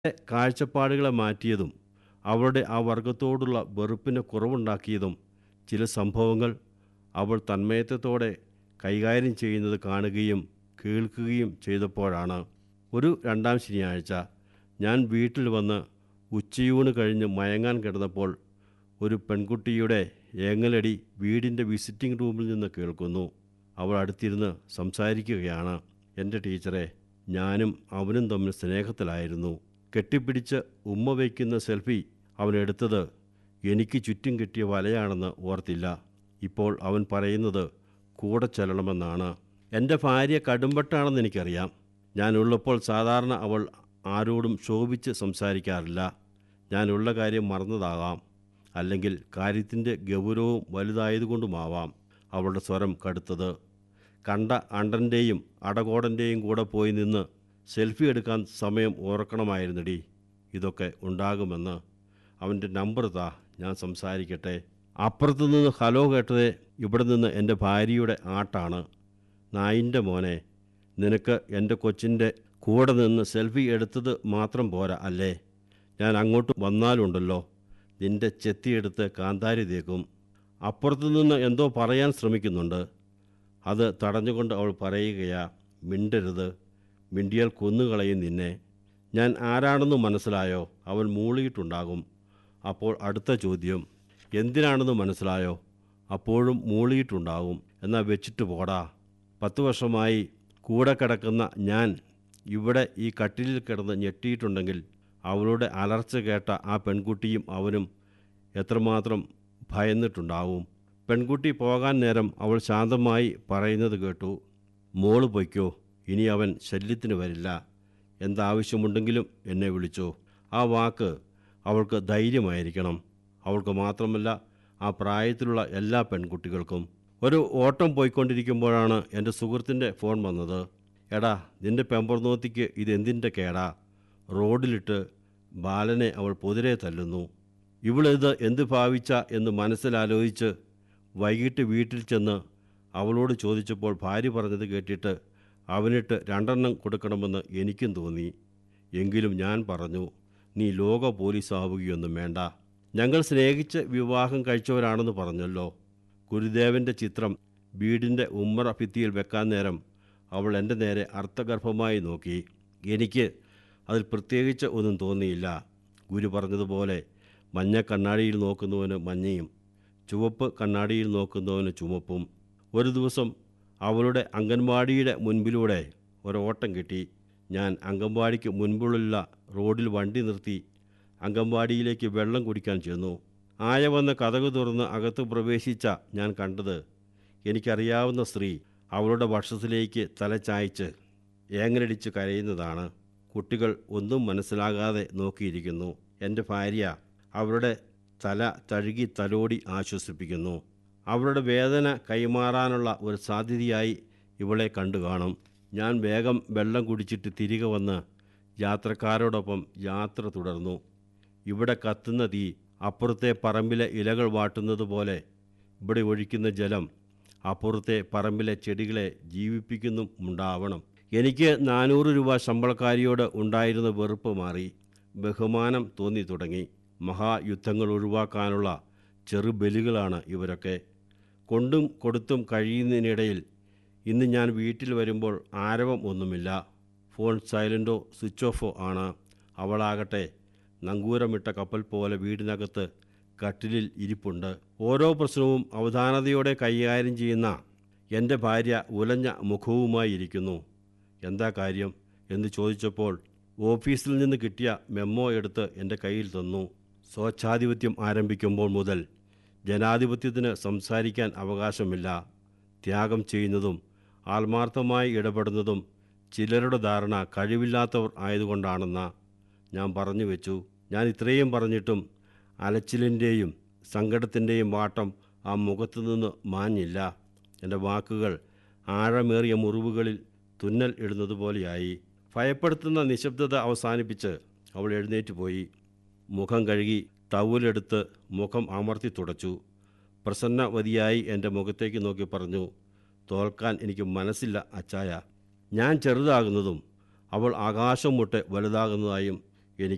കാഴ്ചപ്പാടുകളെ മാറ്റിയതും അവളുടെ ആ വർഗത്തോടുള്ള വെറുപ്പിന് കുറവുണ്ടാക്കിയതും ചില സംഭവങ്ങൾ അവൾ തന്മയത്വത്തോടെ കൈകാര്യം ചെയ്യുന്നത് കാണുകയും കേൾക്കുകയും ചെയ്തപ്പോഴാണ് ഒരു രണ്ടാം ശനിയാഴ്ച ഞാൻ വീട്ടിൽ വന്ന് ഉച്ചയൂണ് കഴിഞ്ഞ് മയങ്ങാൻ കിടന്നപ്പോൾ ഒരു പെൺകുട്ടിയുടെ ഏങ്ങലടി വീടിൻ്റെ വിസിറ്റിംഗ് റൂമിൽ നിന്ന് കേൾക്കുന്നു അവൾ അടുത്തിരുന്ന് സംസാരിക്കുകയാണ് എൻ്റെ ടീച്ചറെ ഞാനും അവനും തമ്മിൽ സ്നേഹത്തിലായിരുന്നു കെട്ടിപ്പിടിച്ച് ഉമ്മ വയ്ക്കുന്ന സെൽഫി അവൻ എടുത്തത് എനിക്ക് ചുറ്റും കിട്ടിയ വലയാണെന്ന് ഓർത്തില്ല ഇപ്പോൾ അവൻ പറയുന്നത് കൂടെ ചെല്ലണമെന്നാണ് എൻ്റെ ഭാര്യ കടുംപെട്ടാണെന്ന് എനിക്കറിയാം ഞാനുള്ളപ്പോൾ സാധാരണ അവൾ ആരോടും ശോഭിച്ച് സംസാരിക്കാറില്ല ഞാനുള്ള കാര്യം മറന്നതാകാം അല്ലെങ്കിൽ കാര്യത്തിൻ്റെ ഗൗരവവും വലുതായതുകൊണ്ടുമാവാം അവളുടെ സ്വരം കടുത്തത് കണ്ട അണ്ടൻ്റെയും അടകോടൻ്റെയും കൂടെ പോയി നിന്ന് സെൽഫി എടുക്കാൻ സമയം ഓർക്കണമായിരുന്നടി ഇതൊക്കെ ഉണ്ടാകുമെന്ന് അവൻ്റെ നമ്പർ താ ഞാൻ സംസാരിക്കട്ടെ അപ്പുറത്തു നിന്ന് ഹലോ കേട്ടത് ഇവിടെ നിന്ന് എൻ്റെ ഭാര്യയുടെ ആട്ടാണ് നായിൻ്റെ മോനെ നിനക്ക് എൻ്റെ കൊച്ചിൻ്റെ കൂടെ നിന്ന് സെൽഫി എടുത്തത് മാത്രം പോരാ അല്ലേ ഞാൻ അങ്ങോട്ട് വന്നാലുണ്ടല്ലോ നിന്റെ ചെത്തിയെടുത്ത് കാന്താരി തേക്കും അപ്പുറത്തു നിന്ന് എന്തോ പറയാൻ ശ്രമിക്കുന്നുണ്ട് അത് തടഞ്ഞുകൊണ്ട് അവൾ പറയുകയാ മിണ്ടരുത് മിണ്ടിയാൽ കൊന്നുകളയും നിന്നെ ഞാൻ ആരാണെന്ന് മനസ്സിലായോ അവൻ മൂളിയിട്ടുണ്ടാകും അപ്പോൾ അടുത്ത ചോദ്യം എന്തിനാണെന്ന് മനസ്സിലായോ അപ്പോഴും മൂളിയിട്ടുണ്ടാകും എന്നാൽ വെച്ചിട്ട് പോടാ പത്ത് വർഷമായി കൂടെ കിടക്കുന്ന ഞാൻ ഇവിടെ ഈ കട്ടിലിൽ കിടന്ന് ഞെട്ടിയിട്ടുണ്ടെങ്കിൽ അവളുടെ അലർച്ച കേട്ട ആ പെൺകുട്ടിയും അവനും എത്രമാത്രം ഭയന്നിട്ടുണ്ടാവും പെൺകുട്ടി പോകാൻ നേരം അവൾ ശാന്തമായി പറയുന്നത് കേട്ടു മോള് പൊയ്ക്കോ ഇനി അവൻ ശല്യത്തിന് വരില്ല എന്താവശ്യമുണ്ടെങ്കിലും എന്നെ വിളിച്ചോ ആ വാക്ക് അവൾക്ക് ധൈര്യമായിരിക്കണം അവൾക്ക് മാത്രമല്ല ആ പ്രായത്തിലുള്ള എല്ലാ പെൺകുട്ടികൾക്കും ഒരു ഓട്ടം പോയിക്കൊണ്ടിരിക്കുമ്പോഴാണ് എൻ്റെ സുഹൃത്തിൻ്റെ ഫോൺ വന്നത് എടാ നിന്റെ പെമ്പർനോത്തിക്ക് ഇതെന്തിൻ്റെ കേടാ റോഡിലിട്ട് ബാലനെ അവൾ പൊതിരെ തല്ലുന്നു ഇവളിത് എന്ത് ഭാവിച്ച എന്ന് മനസ്സിലാലോചിച്ച് വൈകിട്ട് വീട്ടിൽ ചെന്ന് അവളോട് ചോദിച്ചപ്പോൾ ഭാര്യ പറഞ്ഞത് കേട്ടിട്ട് അവനിട്ട് രണ്ടെണ്ണം കൊടുക്കണമെന്ന് എനിക്കും തോന്നി എങ്കിലും ഞാൻ പറഞ്ഞു നീ ലോക പോലീസ് ആവുകയൊന്നും വേണ്ട ഞങ്ങൾ സ്നേഹിച്ച് വിവാഹം കഴിച്ചവരാണെന്ന് പറഞ്ഞല്ലോ ഗുരുദേവൻ്റെ ചിത്രം വീടിൻ്റെ ഉമ്മറ ഭിത്തിയിൽ വെക്കാൻ നേരം അവൾ എൻ്റെ നേരെ അർത്ഥഗർഭമായി നോക്കി എനിക്ക് അതിൽ പ്രത്യേകിച്ച് ഒന്നും തോന്നിയില്ല ഗുരു പറഞ്ഞതുപോലെ മഞ്ഞ കണ്ണാടിയിൽ നോക്കുന്നവന് മഞ്ഞയും ചുവപ്പ് കണ്ണാടിയിൽ നോക്കുന്നവന് ചുമപ്പും ഒരു ദിവസം അവളുടെ അംഗൻവാടിയുടെ മുൻപിലൂടെ ഒരോട്ടം കിട്ടി ഞാൻ അംഗൻവാടിക്ക് മുൻപിലുള്ള റോഡിൽ വണ്ടി നിർത്തി അംഗൻവാടിയിലേക്ക് വെള്ളം കുടിക്കാൻ ചെന്നു ആയ വന്ന് കഥകു തുറന്ന് അകത്ത് പ്രവേശിച്ച ഞാൻ കണ്ടത് എനിക്കറിയാവുന്ന സ്ത്രീ അവളുടെ വക്ഷത്തിലേക്ക് തല ചായ്ച്ച് ഏങ്ങലടിച്ച് കരയുന്നതാണ് കുട്ടികൾ ഒന്നും മനസ്സിലാകാതെ നോക്കിയിരിക്കുന്നു എൻ്റെ ഭാര്യ അവരുടെ തല തഴുകി തലോടി ആശ്വസിപ്പിക്കുന്നു അവരുടെ വേദന കൈമാറാനുള്ള ഒരു സാധ്യതയായി ഇവളെ കണ്ടു കാണും ഞാൻ വേഗം വെള്ളം കുടിച്ചിട്ട് തിരികെ വന്ന് യാത്രക്കാരോടൊപ്പം യാത്ര തുടർന്നു ഇവിടെ കത്തുന്ന തീ അപ്പുറത്തെ പറമ്പിലെ ഇലകൾ വാട്ടുന്നത് പോലെ ഇവിടെ ഒഴിക്കുന്ന ജലം അപ്പുറത്തെ പറമ്പിലെ ചെടികളെ ജീവിപ്പിക്കുന്നും ഉണ്ടാവണം എനിക്ക് നാനൂറ് രൂപ ശമ്പളക്കാരിയോട് ഉണ്ടായിരുന്ന വെറുപ്പ് മാറി ബഹുമാനം തോന്നി തുടങ്ങി മഹായുദ്ധങ്ങൾ ഒഴിവാക്കാനുള്ള ചെറുബലികളാണ് ഇവരൊക്കെ കൊണ്ടും കൊടുത്തും കഴിയുന്നതിനിടയിൽ ഇന്ന് ഞാൻ വീട്ടിൽ വരുമ്പോൾ ആരവം ഒന്നുമില്ല ഫോൺ സൈലൻറ്റോ സ്വിച്ച് ഓഫോ ആണ് അവളാകട്ടെ നങ്കൂരമിട്ട കപ്പൽ പോലെ വീടിനകത്ത് കട്ടിലിൽ ഇരിപ്പുണ്ട് ഓരോ പ്രശ്നവും അവധാനതയോടെ കൈകാര്യം ചെയ്യുന്ന എൻ്റെ ഭാര്യ ഉലഞ്ഞ മുഖവുമായി ഇരിക്കുന്നു എന്താ കാര്യം എന്ന് ചോദിച്ചപ്പോൾ ഓഫീസിൽ നിന്ന് കിട്ടിയ മെമ്മോ എടുത്ത് എൻ്റെ കയ്യിൽ തന്നു സ്വച്ഛാധിപത്യം ആരംഭിക്കുമ്പോൾ മുതൽ ജനാധിപത്യത്തിന് സംസാരിക്കാൻ അവകാശമില്ല ത്യാഗം ചെയ്യുന്നതും ആത്മാർത്ഥമായി ഇടപെടുന്നതും ചിലരുടെ ധാരണ കഴിവില്ലാത്തവർ ആയതുകൊണ്ടാണെന്ന ഞാൻ പറഞ്ഞു വെച്ചു ഞാൻ ഇത്രയും പറഞ്ഞിട്ടും അലച്ചിലിൻ്റെയും സങ്കടത്തിൻ്റെയും വാട്ടം ആ മുഖത്തു നിന്ന് മാഞ്ഞില്ല എൻ്റെ വാക്കുകൾ ആഴമേറിയ മുറിവുകളിൽ തുന്നൽ ഇടുന്നത് പോലെയായി ഭയപ്പെടുത്തുന്ന നിശബ്ദത അവസാനിപ്പിച്ച് അവൾ എഴുന്നേറ്റ് പോയി മുഖം കഴുകി ടവലെടുത്ത് മുഖം അമർത്തി തുടച്ചു പ്രസന്നവതിയായി എൻ്റെ മുഖത്തേക്ക് നോക്കി പറഞ്ഞു തോൽക്കാൻ എനിക്ക് മനസ്സില്ല അച്ചായ ഞാൻ ചെറുതാകുന്നതും അവൾ ആകാശം മുട്ടെ വലുതാകുന്നതായും